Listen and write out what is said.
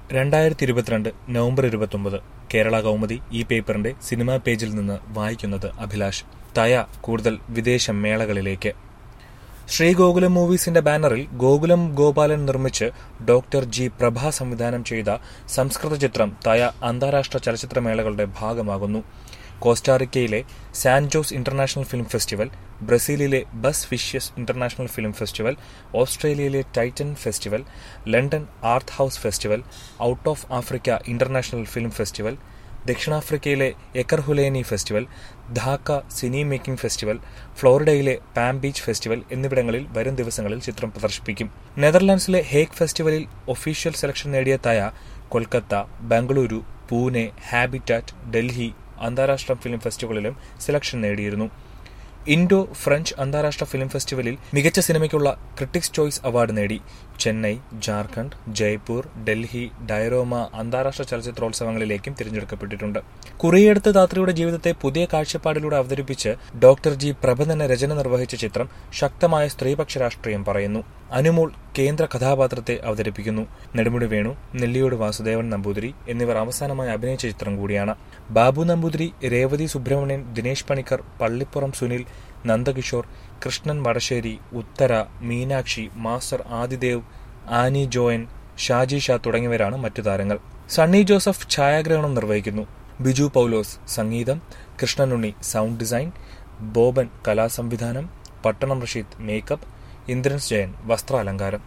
രണ്ടായിരത്തി ഇരുപത്തിരണ്ട് നവംബർ ഇരുപത്തൊമ്പത് കേരള കൗമുദി ഈ പേപ്പറിന്റെ സിനിമാ പേജിൽ നിന്ന് വായിക്കുന്നത് അഭിലാഷ് തയ കൂടുതൽ വിദേശ മേളകളിലേക്ക് ശ്രീഗോകുലം മൂവീസിന്റെ ബാനറിൽ ഗോകുലം ഗോപാലൻ നിർമ്മിച്ച് ഡോക്ടർ ജി പ്രഭ സംവിധാനം ചെയ്ത സംസ്കൃത ചിത്രം തയ അന്താരാഷ്ട്ര ചലച്ചിത്രമേളകളുടെ ഭാഗമാകുന്നു കോസ്റ്റാറിക്കയിലെ San Jose international film festival ബ്രസീലിലെ ബസ് ഫിഷ്യസ് ഇന്റർനാഷണൽ ഫിലിം ഫെസ്റ്റിവൽ ഓസ്ട്രേലിയയിലെ Titan festival London art house festival out of Africa international film festival ദക്ഷിണാഫ്രിക്കയിലെ Ekurhuleni festival Dhaka cine making festival ഫ്ലോറിഡയിലെ പാം ബീച്ച് ഫെസ്റ്റിവൽ എന്നിവിടങ്ങളിൽ വരും ദിവസങ്ങളിൽ ചിത്രം പ്രദർശിപ്പിക്കും നെതർലാൻഡ്സിലെ ഹേഗ് ഫെസ്റ്റിവലിൽ ഒഫീഷ്യൽ സെലക്ഷൻ നേടിയ തയ കൊൽക്കത്ത ബംഗളൂരു പൂനെ ഹാബിറ്റാറ്റ് ഡൽഹി അന്താരാഷ്ട്ര ഫിലിം ഫെസ്റ്റിവലിലും സെലക്ഷൻ നേടിയിരുന്നു ഇൻഡോ ഫ്രഞ്ച് അന്താരാഷ്ട്ര ഫിലിം ഫെസ്റ്റിവലിൽ മികച്ച സിനിമയ്ക്കുള്ള ക്രിട്ടിക്സ് ചോയ്സ് അവാർഡ് നേടി ചെന്നൈ ജാർഖണ്ഡ് ജയ്പൂർ ഡൽഹി ഡയറോമ അന്താരാഷ്ട്ര ചലച്ചിത്രോത്സവങ്ങളിലേക്കും തിരഞ്ഞെടുക്കപ്പെട്ടിട്ടുണ്ട് കുറിയെടുത്ത ധാത്രിയുടെ ജീവിതത്തെ പുതിയ കാഴ്ചപ്പാടിലൂടെ അവതരിപ്പിച്ച് ഡോക്ടർ ജി പ്രഭ തന്നെ രചന നിർവഹിച്ച ചിത്രം ശക്തമായ സ്ത്രീപക്ഷ രാഷ്ട്രീയം പറയുന്നു അനുമോൾ കേന്ദ്ര കഥാപാത്രത്തെ അവതരിപ്പിക്കുന്നു നെടുമുടി വേണു നെല്ലിയോട് വാസുദേവൻ നമ്പൂതിരി എന്നിവർ അവസാനമായി അഭിനയിച്ച ചിത്രം കൂടിയാണ് ബാബു നമ്പൂതിരി രേവതി സുബ്രഹ്മണ്യൻ ദിനേശ് പണിക്കർ പള്ളിപ്പുറം സുനിൽ നന്ദകിഷോർ കൃഷ്ണൻ വടശ്ശേരി ഉത്തര മീനാക്ഷി മാസ്റ്റർ ആദിദേവ് ആനി ജോയൻ ഷാജി ഷാ തുടങ്ങിയവരാണ് മറ്റു താരങ്ങൾ സണ്ണി ജോസഫ് ഛായാഗ്രഹണം നിർവഹിക്കുന്നു ബിജു പൌലോസ് സംഗീതം കൃഷ്ണനുണ്ണി സൗണ്ട് ഡിസൈൻ ബോബൻ കലാസംവിധാനം പട്ടണം റഷീദ് മേക്കപ്പ് ഇന്ദ്രൻസ് ജയൻ വസ്ത്രാലങ്കാരം